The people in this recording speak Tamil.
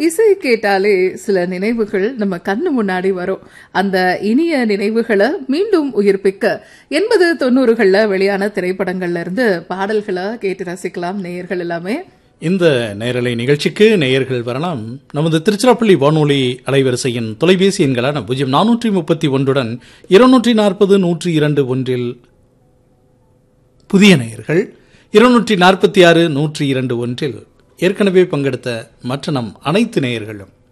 இசை கேட்டாலே சில நினைவுகள் நம்ம கண்ணு முன்னாடி வரும் அந்த இனிய நினைவுகளை மீண்டும் உயிர்ப்பிக்க எண்பது தொண்ணூறுகள்ல வெளியான திரைப்படங்கள்ல இருந்து பாடல்களை கேட்டு ரசிக்கலாம் நேயர்கள் எல்லாமே இந்த நேரலை நிகழ்ச்சிக்கு நேயர்கள் வரலாம் நமது திருச்சிராப்பள்ளி வானொலி அலைவரிசையின் தொலைபேசி எண்களான பூஜ்ஜியம் நானூற்றி முப்பத்தி ஒன்றுடன் இருநூற்றி நாற்பது நூற்றி இரண்டு ஒன்றில் புதிய நேயர்கள் இருநூற்றி நாற்பத்தி ஆறு நூற்றி இரண்டு ஒன்றில் ஏற்கனவே பங்கெடுத்த மற்ற நம் அனைத்து நேயர்களும்